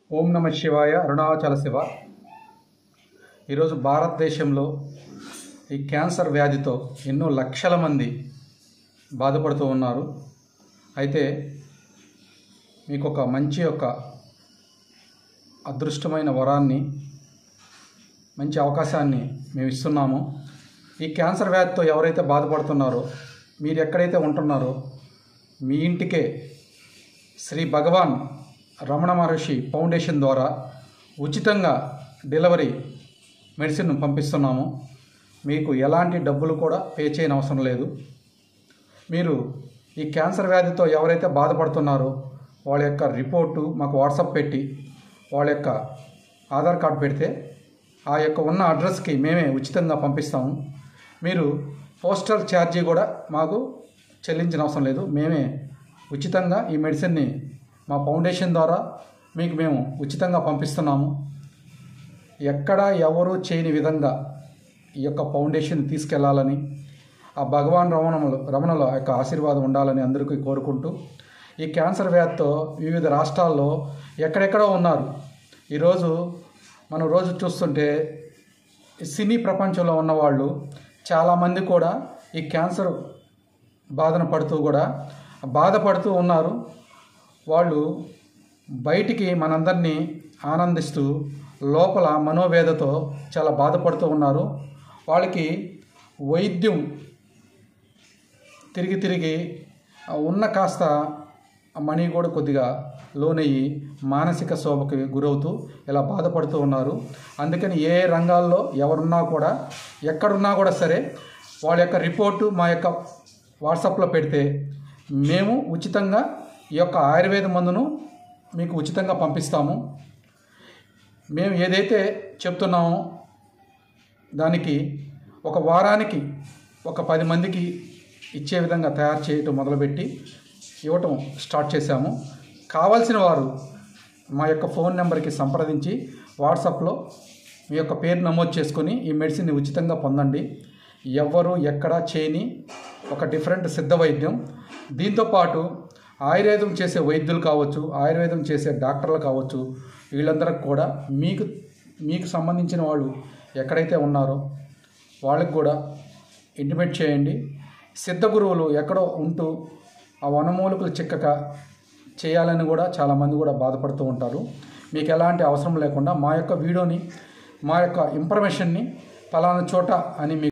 ఓం నమ శివాయ అరుణాచల శివ ఈరోజు భారతదేశంలో ఈ క్యాన్సర్ వ్యాధితో ఎన్నో లక్షల మంది బాధపడుతూ ఉన్నారు అయితే మీకు ఒక మంచి యొక్క అదృష్టమైన వరాన్ని మంచి అవకాశాన్ని మేము ఇస్తున్నాము ఈ క్యాన్సర్ వ్యాధితో ఎవరైతే బాధపడుతున్నారో మీరు ఎక్కడైతే ఉంటున్నారో మీ ఇంటికే శ్రీ భగవాన్ రమణ మహర్షి ఫౌండేషన్ ద్వారా ఉచితంగా డెలివరీ మెడిసిన్ పంపిస్తున్నాము మీకు ఎలాంటి డబ్బులు కూడా పే చేయని అవసరం లేదు మీరు ఈ క్యాన్సర్ వ్యాధితో ఎవరైతే బాధపడుతున్నారో వాళ్ళ యొక్క రిపోర్టు మాకు వాట్సాప్ పెట్టి వాళ్ళ యొక్క ఆధార్ కార్డు పెడితే ఆ యొక్క ఉన్న అడ్రస్కి మేమే ఉచితంగా పంపిస్తాము మీరు పోస్టల్ ఛార్జీ కూడా మాకు చెల్లించిన అవసరం లేదు మేమే ఉచితంగా ఈ మెడిసిన్ని మా ఫౌండేషన్ ద్వారా మీకు మేము ఉచితంగా పంపిస్తున్నాము ఎక్కడ ఎవరు చేయని విధంగా ఈ యొక్క ఫౌండేషన్ తీసుకెళ్లాలని ఆ భగవాన్ రమణములు రమణుల యొక్క ఆశీర్వాదం ఉండాలని అందరికీ కోరుకుంటూ ఈ క్యాన్సర్ వ్యాధితో వివిధ రాష్ట్రాల్లో ఎక్కడెక్కడో ఉన్నారు ఈరోజు మనం రోజు చూస్తుంటే ఈ సినీ ప్రపంచంలో ఉన్నవాళ్ళు చాలామంది కూడా ఈ క్యాన్సర్ బాధన పడుతూ కూడా బాధపడుతూ ఉన్నారు వాళ్ళు బయటికి మనందరినీ ఆనందిస్తూ లోపల మనోవేదతో చాలా బాధపడుతూ ఉన్నారు వాళ్ళకి వైద్యం తిరిగి తిరిగి ఆ ఉన్న కాస్త ఆ మనీ కూడా కొద్దిగా లోనయ్యి మానసిక శోభకి గురవుతూ ఇలా బాధపడుతూ ఉన్నారు అందుకని ఏ రంగాల్లో ఎవరున్నా కూడా ఎక్కడున్నా కూడా సరే వాళ్ళ యొక్క రిపోర్టు మా యొక్క వాట్సాప్లో పెడితే మేము ఉచితంగా ఈ యొక్క ఆయుర్వేద మందును మీకు ఉచితంగా పంపిస్తాము మేము ఏదైతే చెప్తున్నామో దానికి ఒక వారానికి ఒక పది మందికి ఇచ్చే విధంగా తయారు చేయటం మొదలుపెట్టి ఇవ్వటం స్టార్ట్ చేశాము కావాల్సిన వారు మా యొక్క ఫోన్ నెంబర్కి సంప్రదించి వాట్సాప్లో మీ యొక్క పేరు నమోదు చేసుకొని ఈ మెడిసిన్ని ఉచితంగా పొందండి ఎవ్వరు ఎక్కడ చేయని ఒక డిఫరెంట్ సిద్ధ వైద్యం దీంతోపాటు ఆయుర్వేదం చేసే వైద్యులు కావచ్చు ఆయుర్వేదం చేసే డాక్టర్లు కావచ్చు వీళ్ళందరికి కూడా మీకు మీకు సంబంధించిన వాళ్ళు ఎక్కడైతే ఉన్నారో వాళ్ళకి కూడా ఇంటిమేట్ చేయండి సిద్ధ గురువులు ఎక్కడో ఉంటూ ఆ వనమూలికలు చిక్కక చేయాలని కూడా చాలామంది కూడా బాధపడుతూ ఉంటారు మీకు ఎలాంటి అవసరం లేకుండా మా యొక్క వీడియోని మా యొక్క ఇన్ఫర్మేషన్ని ఫలానా చోట అని మీకు